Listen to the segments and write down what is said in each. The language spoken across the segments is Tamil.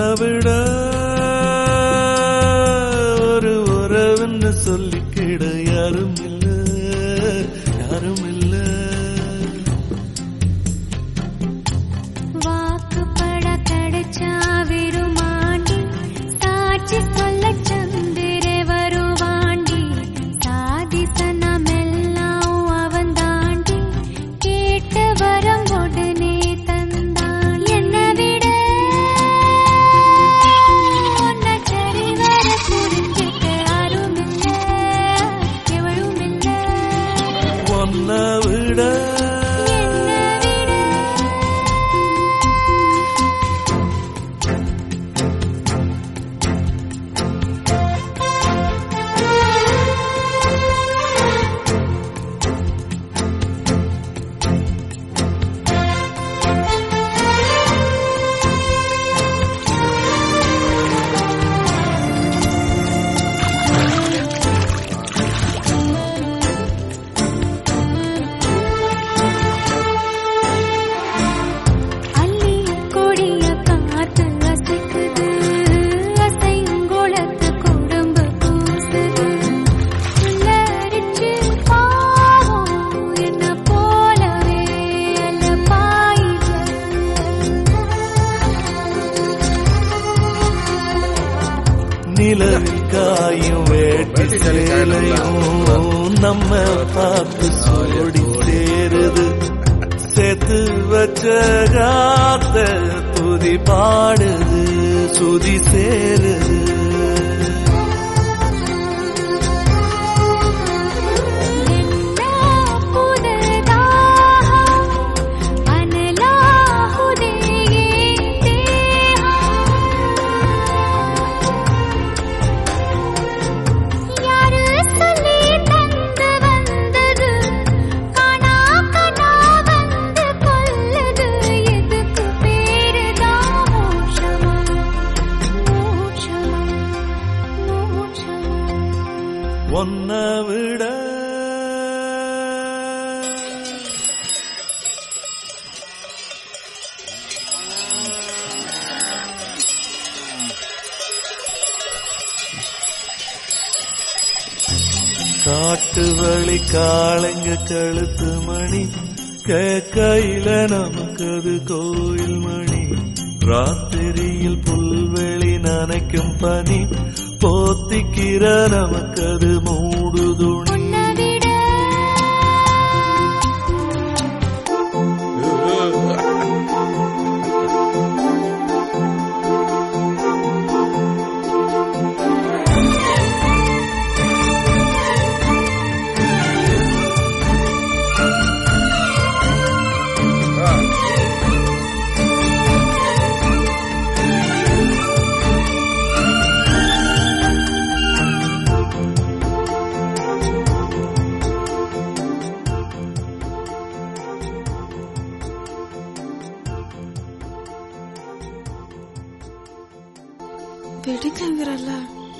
விட ஒரு உறவுன்னு சொல்லிக்கிட யாரும் இல்ல யாரும் இல்ல வாக்குப்பட கிடைச்சா விருமாண்டி சாட்சி சொல்ல சந்திர வருவாண்டி சாதி சனமெல்லாம் அவன் தாண்டி கேட்டு வரம் உடனே தந்தான் என்னை விட உன்னை சரிவர புரிஞ்சுக்க யாரும் இல்ல எவளும் இல்ல ஒன்ன விட என்னை விட அள்ளி கொடிய காத்து அசைக்குது அசைங்குளத்து குடும்ப கூசுது உள்ளரிச்சு பாவம் என்ன போலவே அல்ல நிலவில் காயும் வேட்டி சேலையும் நம்ம பார்த்து சோடி சேருது சேர்த்து வச்ச காத்த துதி பாடுது சுதி சேருது என்ன புதுதாகம் அனலாகுதே தேகம் யாரு சொல்லி தந்து வந்தது காணா கனா வந்து கொல்லுது எதுக்கு பேருதான் மோட்சமா மோட்சமா மோட்சமா ஒன்ன விட காட்டு வழி காளைங்க கழுத்து மணி கேக்கையில நமக்கு அது கோயில் மணி ராத்திரியில் புல்வெளி நனைக்கும் பனி போத்திக்கிற நமக்கு அது மூடு துணி உன்னை விட பிடிக்கங்கிறல்ல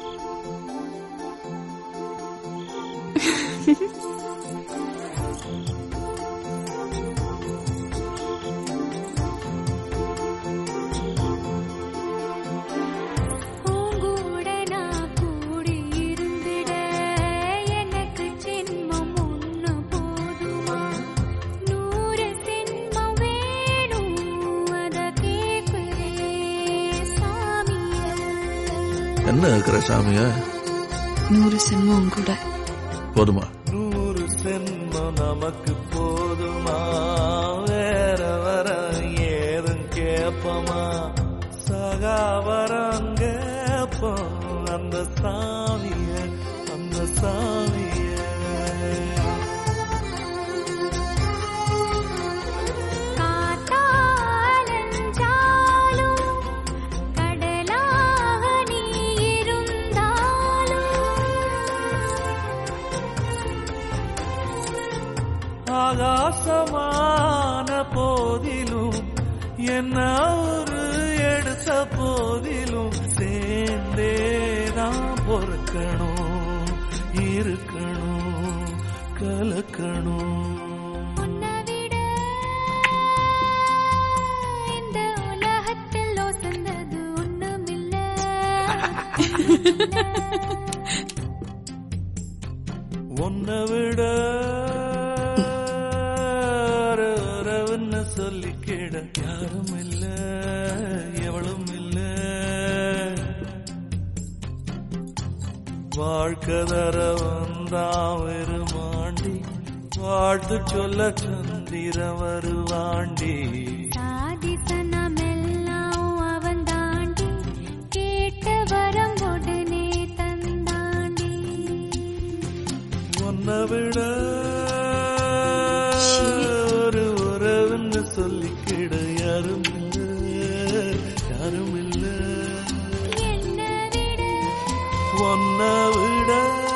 பூங்கூட நான் கூடி இருந்திட எனக்கு ஜென்மம் ஒண்ணு போதுமா நூறு ஜென்மம் வேணும் அத கேட்குறே சாமிய என்ன இருக்கிற சாமிய நூறு சென்மம் கூட போதுமா நூறு சென்மம் நமக்கு போதுமா வேற வர ஏதும் கேப்பமா சகாவரம் கேப்போம் அந்த சாமிய அந்த சாமிய காத்தாலஞ்சாலும் கடலாக நீ இருந்தாலும் ஆகாசமான போதிலும் என்ன ஒரு எடுத்த போதிலும் சேர்ந்தேதான் பொறுக்கணும் இருக்கணும் கலக்கணும் உன்னை விட இந்த உலகத்தில் ஒசந்தது ஒண்ணுமில்ல உன்னை விட ஒரு உறவுன்னு சொல்லிக்கிட யாரும் இல்ல எவளும் இல்ல வாழ்க்கை தர வந்தான் வெறுமாண்டி வாழ்த்து சொல்ல சந்திர வருவாண்டி சாதிசனமெல்லாம் அவன் தாண்டி கேட்ட வரம் உடனே தந்தாண்டி உன்னை விட ஒரு உறவுன்னு சொல்லிக்கிட யாரும் இல்ல யாரும் இல்ல என்ன விட உன்னை விட